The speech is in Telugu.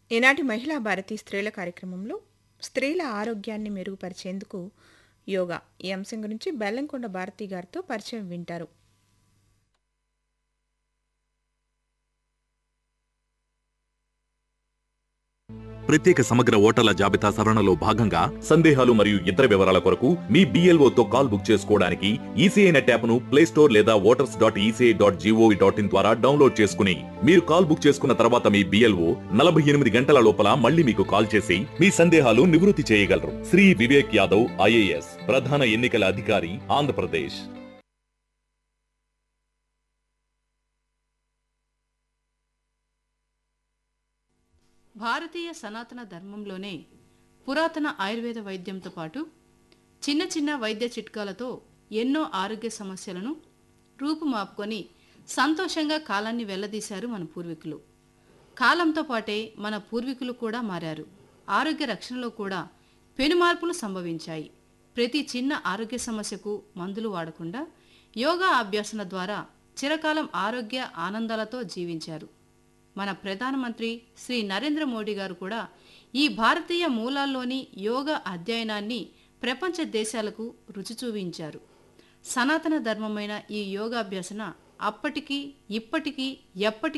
ఈనాటి మహిళా భారతి స్త్రీల కార్యక్రమంలో స్త్రీల ఆరోగ్యాన్ని మెరుగుపరిచేందుకు యోగా ఈ అంశం గురించి బెల్లంకొండ భారతి గారితో పరిచయం వింటారు ప్రత్యేక సమగ్ర ఓటర్ల జాబితా సవరణలో భాగంగా సందేహాలు మరియు ఇతర వివరాల కొరకు మీ BLO తో కాల్ బుక్ చేసుకోవడానికి ఈసీఐ నెట్ యాప్ను ప్లే స్టోర్ లేదా voters dot ECI dot gov dot in ద్వారా డౌన్లోడ్ చేసుకుని మీరు కాల్ బుక్ చేసుకున్న తర్వాత మీ బిఎల్ఓ నలభై ఎనిమిది గంటల లోపల మళ్ళీ మీకు కాల్ చేసి మీ సందేహాలు నివృత్తి చేయగలరు శ్రీ వివేక్ యాదవ్ ఐఏఎస్ ప్రధాన ఎన్నికల అధికారి ఆంధ్రప్రదేశ్ భారతీయ సనాతన ధర్మంలోనే పురాతన ఆయుర్వేద వైద్యంతో పాటు చిన్న చిన్న వైద్య చిట్కాలతో ఎన్నో ఆరోగ్య సమస్యలను రూపుమాపుకొని సంతోషంగా కాలాన్ని వెల్లదీశారు మన పూర్వీకులు కాలంతో పాటే మన పూర్వీకులు కూడా మారారు ఆరోగ్య రక్షణలో కూడా పెను మార్పులు సంభవించాయి ప్రతి చిన్న ఆరోగ్య సమస్యకు మందులు వాడకుండా యోగా అభ్యాసన ద్వారా చిరకాలం ఆరోగ్య ఆనందాలతో జీవించారు మన ప్రధానమంత్రి శ్రీ నరేంద్ర మోడీ గారు కూడా ఈ భారతీయ మూలాల్లోని యోగా అధ్యయనాన్ని ప్రపంచ దేశాలకు రుచి చూపించారు సనాతన ధర్మమైన ఈ యోగాభ్యాసన అప్పటికి ఇప్పటికీ ఎప్పటికీ